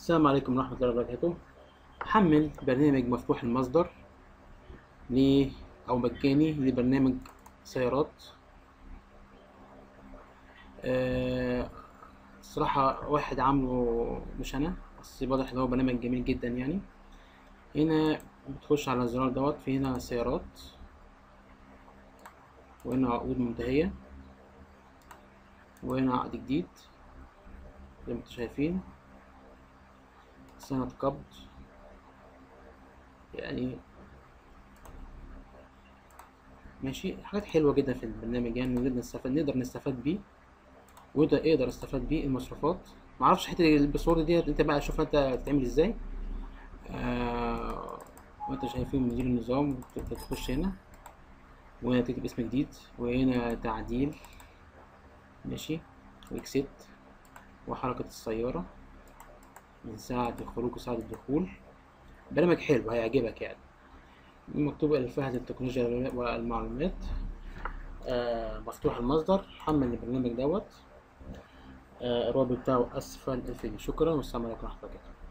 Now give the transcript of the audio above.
السلام عليكم ورحمة الله وبركاته حمل برنامج مفتوح المصدر ل أو مجاني لبرنامج سيارات آه، الصراحة واحد عامله مش أنا بس واضح إن هو برنامج جميل جدا يعني هنا بتخش على الزرار دوت في هنا سيارات وهنا عقود منتهية وهنا عقد جديد زي ما انتوا شايفين سنة قبض يعني ماشي حاجات حلوة جدا في البرنامج يعني نقدر نستفاد نقدر نستفاد بيه وده اقدر استفاد بيه المصروفات معرفش حتة الباسورد ديت انت بقى شوف انت بتتعمل ازاي آه وانت شايفين مدير النظام تقدر تخش هنا وهنا تكتب اسم جديد وهنا تعديل ماشي واكسبت وحركة السيارة من ساعة الخروج وساعة الدخول برنامج حلو هيعجبك يعني مكتوب الفهد التكنولوجيا والمعلومات آه مفتوح المصدر حمل البرنامج دوت آه الرابط بتاعه أسفل الفيديو شكرا والسلام عليكم ورحمة الله وبركاته